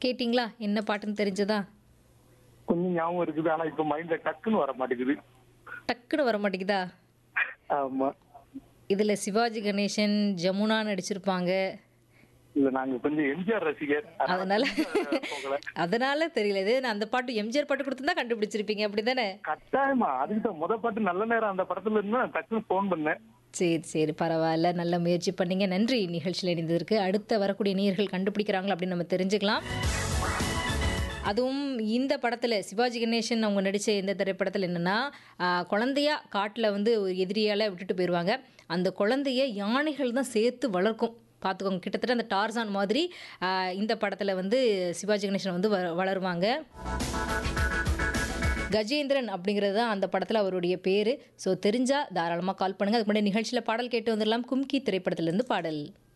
கேட்டிங்களா என்ன பாட்டுன்னு தெரிஞ்சதா கொஞ்சம் ஞாபகம் இருக்குது ஆனா இப்ப மைண்ட்ல டக்குன்னு வர மாட்டேங்குது டக்குன்னு வர மாட்டேங்குதா ஆமா இதுல சிவாஜி கணேசன் ஜமுனா நடிச்சிருப்பாங்க இல்ல நாங்க கொஞ்சம் எம்ஜிஆர் ரசிகர் அதனால போகல அதனால தெரியல இது நான் அந்த பாட்டு எம்ஜிஆர் பாட்டு கொடுத்துருந்தா கண்டுபிடிச்சிருப்பீங்க அப்படிதானே கட்டாயமா அதுக்கு தான் முத பாட்டு நல்ல நேரம் அந்த படத்துல இருந்தா டக்குன்னு போன் பண்ணேன் சரி சரி பரவாயில்ல நல்ல முயற்சி பண்ணீங்க நன்றி நிகழ்ச்சியில் இணைந்ததற்கு அடுத்த வரக்கூடிய நேயர்கள் கண்டுபிடிக்கிறாங்களா அப்படின்னு நம்ம தெரிஞ்சுக்கலாம் அதுவும் இந்த படத்தில் சிவாஜி கணேசன் அவங்க நடித்த இந்த திரைப்படத்தில் என்னென்னா குழந்தையா காட்டில் வந்து ஒரு எதிரியால் விட்டுட்டு போயிடுவாங்க அந்த குழந்தைய யானைகள் தான் சேர்த்து வளர்க்கும் பார்த்துக்கோங்க கிட்டத்தட்ட அந்த டார்சான் மாதிரி ஆ, இந்த படத்தில் வந்து சிவாஜி கணேசன் வந்து வ வளருவாங்க கஜேந்திரன் அப்படிங்கிறது தான் அந்த படத்தில் அவருடைய பேர் ஸோ தெரிஞ்சால் தாராளமாக கால் பண்ணுங்கள் அதுக்கு முன்னாடி நிகழ்ச்சியில் பாடல் கேட்டு வந்துடலாம் கும்கி திரைப்படத்திலேருந்து பாடல்